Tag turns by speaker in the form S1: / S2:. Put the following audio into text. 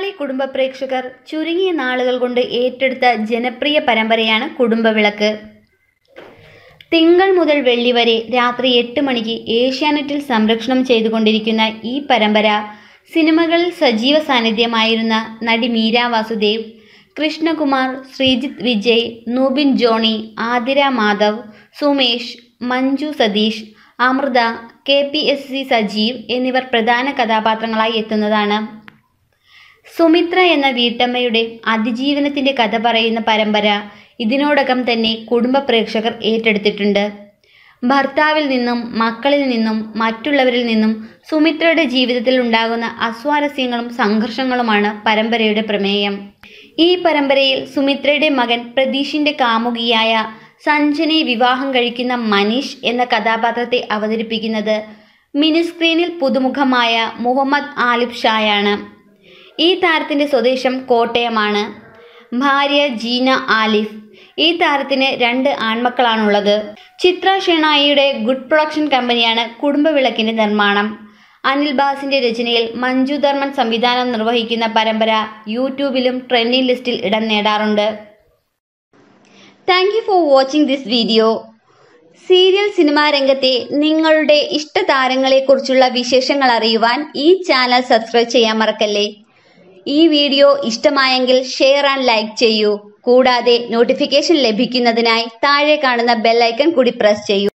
S1: മലയാളി കുടുംബ പ്രേക്ഷകർ ചുരുങ്ങിയ നാളുകൾ കൊണ്ട് ഏറ്റെടുത്ത ജനപ്രിയ പരമ്പരയാണ് കുടുംബവിളക്ക് തിങ്കൾ മുതൽ വെള്ളി വരെ രാത്രി എട്ട് മണിക്ക് ഏഷ്യാനെറ്റിൽ സംരക്ഷണം ചെയ്തുകൊണ്ടിരിക്കുന്ന ഈ പരമ്പര സിനിമകളിൽ സജീവ സാന്നിധ്യമായിരുന്ന നടി Meera Vasudev Krishnakumar Sreejith Vijay Noobin Johny Athira Madhav Sumesh Manju Satheesh Amritha K P S C Sajeev എന്നിവർ പ്രധാന കഥാപാത്രങ്ങളായി എത്തുന്നതാണ് സുമിത്ര എന്ന വീട്ടമ്മയുടെ അതിജീവനത്തിന്റെ കഥ പറയുന്ന പരമ്പര ഇതിനോടകം തന്നെ കുടുംബ പ്രേക്ഷകർ ഏറ്റെടുത്തിട്ടുണ്ട് ഭർത്താവിൽ നിന്നും മക്കളിൽ നിന്നും മറ്റുള്ളവരിൽ നിന്നും സുമിത്രയുടെ ജീവിതത്തിൽ ഉണ്ടാകുന്ന അസ്വാരസ്യങ്ങളും സംഘർഷങ്ങളുമാണ് പരമ്പരയുടെ പ്രമേയം ഈ പരമ്പരയിൽ സുമിത്രയുടെ മകൻ പ്രതീഷിന്റെ കാമുകിയായ സഞ്ജനെ വിവാഹം കഴിക്കുന്ന മനീഷ് എന്ന കഥാപാത്രത്തെ അവതരിപ്പിക്കുന്നത് മിനി സ്ക്രീനിൽ പുതുമുഖമായ മുഹമ്മദ് ആലിഫ് ഷായാണ് ഈ താരത്തിന്റെ സ്വദേശം കോട്ടയമാണ് ഭാര്യ ജീന ആലിഫ് ഈ താരത്തിന് രണ്ട് ആൺമക്കളാണുള്ളത് ചിത്ര ഷെണായിയുടെ ഗുഡ് പ്രൊഡക്ഷൻ കമ്പനിയാണ് കുടുംബവിളക്കിന്റെ നിർമ്മാണം അനിൽ ബാസിന്റെ രചനയിൽ മഞ്ജു ധർമ്മൻ സംവിധാനം നിർവഹിക്കുന്ന പരമ്പര യൂട്യൂബിലും ട്രെൻഡിംഗ് ലിസ്റ്റിൽ ഇടം നേടാറുണ്ട് thank you for watching this video serial cinema രംഗത്തെ നിങ്ങളുടെ ഇഷ്ട താരങ്ങളെക്കുറിച്ചുള്ള വിശേഷങ്ങൾ അറിയുവാൻ ഈ ചാനൽ സബ്സ്ക്രൈബ് ചെയ്യാൻ മറക്കല്ലേ ഈ വീഡിയോ ഇഷ്ടമായെങ്കിൽ ഷെയർ ആൻഡ് ലൈക്ക് ചെയ്യൂ കൂടാതെ നോട്ടിഫിക്കേഷൻ ലഭിക്കുന്നതിനായി താഴെ കാണുന്ന ബെൽ ഐക്കൺ കൂടി പ്രസ് ചെയ്യൂ